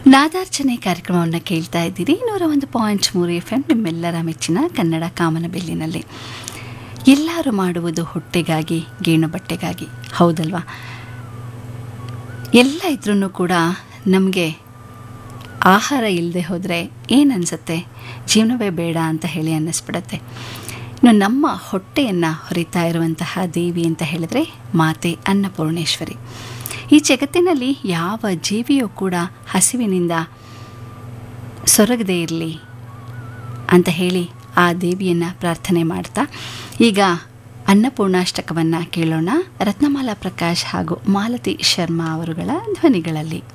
ನಾದಾರ್ಚನೆ ಕಾರ್ಯಕ್ರಮವನ್ನು ಕೇಳ್ತಾ ಇದ್ದೀರಿ ನೂರ ಒಂದು ಪಾಯಿಂಟ್ ಮೂರು ಎಫ್ ಎಂ ನಿಮ್ಮೆಲ್ಲರ ಮೆಚ್ಚಿನ ಕನ್ನಡ ಕಾಮನಬಿಲ್ಲಿನಲ್ಲಿ ಎಲ್ಲರೂ ಮಾಡುವುದು ಹೊಟ್ಟೆಗಾಗಿ ಗೇಣು ಬಟ್ಟೆಗಾಗಿ ಹೌದಲ್ವಾ ಎಲ್ಲ ಇದ್ರೂ ಕೂಡ ನಮಗೆ ಆಹಾರ ಇಲ್ಲದೆ ಹೋದರೆ ಏನು ಅನಿಸುತ್ತೆ ಜೀವನವೇ ಬೇಡ ಅಂತ ಹೇಳಿ ಅನ್ನಿಸ್ಬಿಡತ್ತೆ ಇನ್ನು ನಮ್ಮ ಹೊಟ್ಟೆಯನ್ನು ಹೊರಿತಾ ಇರುವಂತಹ ದೇವಿ ಅಂತ ಹೇಳಿದರೆ ಮಾತೆ ಅನ್ನಪೂರ್ಣೇಶ್ವರಿ ಈ ಜಗತ್ತಿನಲ್ಲಿ ಯಾವ ಜೀವಿಯೂ ಕೂಡ ಹಸಿವಿನಿಂದ ಸೊರಗದೇ ಇರಲಿ ಅಂತ ಹೇಳಿ ಆ ದೇವಿಯನ್ನು ಪ್ರಾರ್ಥನೆ ಮಾಡ್ತಾ ಈಗ ಅನ್ನಪೂರ್ಣಾಷ್ಟಕವನ್ನು ಕೇಳೋಣ ರತ್ನಮಾಲಾ ಪ್ರಕಾಶ್ ಹಾಗೂ ಮಾಲತಿ ಶರ್ಮಾ ಅವರುಗಳ ಧ್ವನಿಗಳಲ್ಲಿ